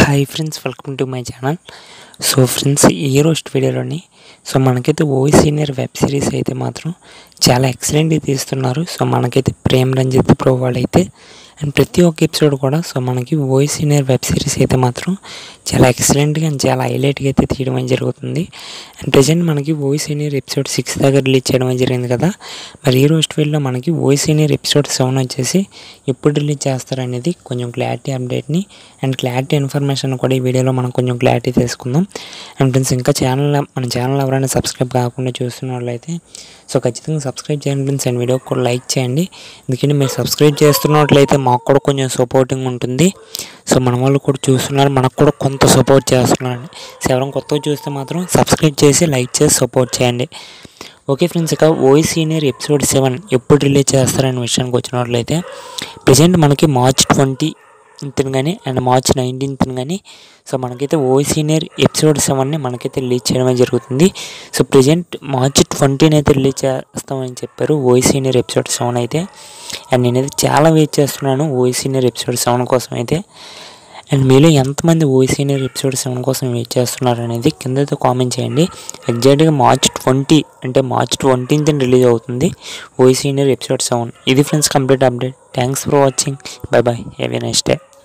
hi friends welcome to my channel so friends ఈ రోజు వీడియోలోని సో మనకైతే ఓ సీనియర్ వెబ్ సిరీస్ అయితే మాత్రం చాలా ఎక్సలెంట్గా తీస్తున్నారు సో మనకైతే ప్రేమ్ రంజిత్ ప్రో వాళ్ళైతే అండ్ ప్రతి ఒక్క ఎపిసోడ్ కూడా సో మనకి ఓ సీనియర్ వెబ్ సిరీస్ అయితే మాత్రం చాలా ఎక్సలెంట్గా అండ్ చాలా హైలైట్గా అయితే తీయడం అనేది జరుగుతుంది అండ్ ప్రజెంట్ మనకి ఓ సీనియర్ ఎపిసోడ్ సిక్స్ దగ్గర రిలీజ్ చేయడం అనేది జరిగింది కదా మరి ఈ రోజు వీడియోలో మనకి ఓ సీనియర్ ఎపిసోడ్ సెవెన్ వచ్చేసి ఎప్పుడు రిలీజ్ చేస్తారనేది కొంచెం క్లారిటీ అప్డేట్ని అండ్ క్లారిటీ ఇన్ఫర్మేషన్ కూడా ఈ వీడియోలో మనం కొంచెం క్లారిటీ తెలుసుకుందాం అండ్ ఫ్రెండ్స్ ఇంకా ఛానల్ మన ఛానల్ ఎవరైనా సబ్స్క్రైబ్ కాకుండా చూస్తున్న వాళ్ళైతే సో ఖచ్చితంగా సబ్స్క్రైబ్ చేయండి ఫ్రెండ్స్ అండ్ వీడియో కూడా లైక్ చేయండి ఎందుకంటే మీరు సబ్స్క్రైబ్ చేస్తున్నట్లయితే మాకు కూడా కొంచెం సపోర్టింగ్ ఉంటుంది సో మన వాళ్ళు కూడా చూస్తున్నారు మనకు కూడా కొంత సపోర్ట్ చేస్తున్నారండి సో ఎవరైనా కొత్తగా చూస్తే మాత్రం సబ్స్క్రైబ్ చేసి లైక్ చేసి సపోర్ట్ చేయండి ఓకే ఫ్రెండ్స్ ఇక ఓయి సీనియర్ ఎపిసోడ్ సెవెన్ ఎప్పుడు రిలీజ్ చేస్తారనే విషయానికి వచ్చినట్లయితే ప్రజెంట్ మనకి మార్చ్ ట్వంటీ కానీ అండ్ మార్చ్ నైన్టీన్త్ కానీ సో మనకైతే ఓ సీనియర్ ఎపిసోడ్ సెవెన్ని మనకైతే రిలీజ్ చేయడమే జరుగుతుంది సో ప్రజెంట్ మార్చ్ ట్వంటీని అయితే రిలీజ్ చేస్తామని చెప్పారు ఓ సీనియర్ ఎపిసోడ్ సెవెన్ అయితే అండ్ నేనైతే చాలా వెయిట్ చేస్తున్నాను ఓ సీనియర్ ఎపిసోడ్ సెవెన్ కోసం అయితే అండ్ మీలో ఎంతమంది ఓ సీనియర్ ఎపిసోడ్ సెవెన్ కోసం వెయిట్ చేస్తున్నారు అనేది కింద అయితే కామెంట్ చేయండి ఎగ్జాక్ట్గా మార్చ్ ట్వంటీ అంటే మార్చ్ ట్వంటీన్త్ రిలీజ్ అవుతుంది ఓ సీనియర్ ఎపిసోడ్ సెవెన్ ఇది friends complete update thanks for watching bye bye have a next day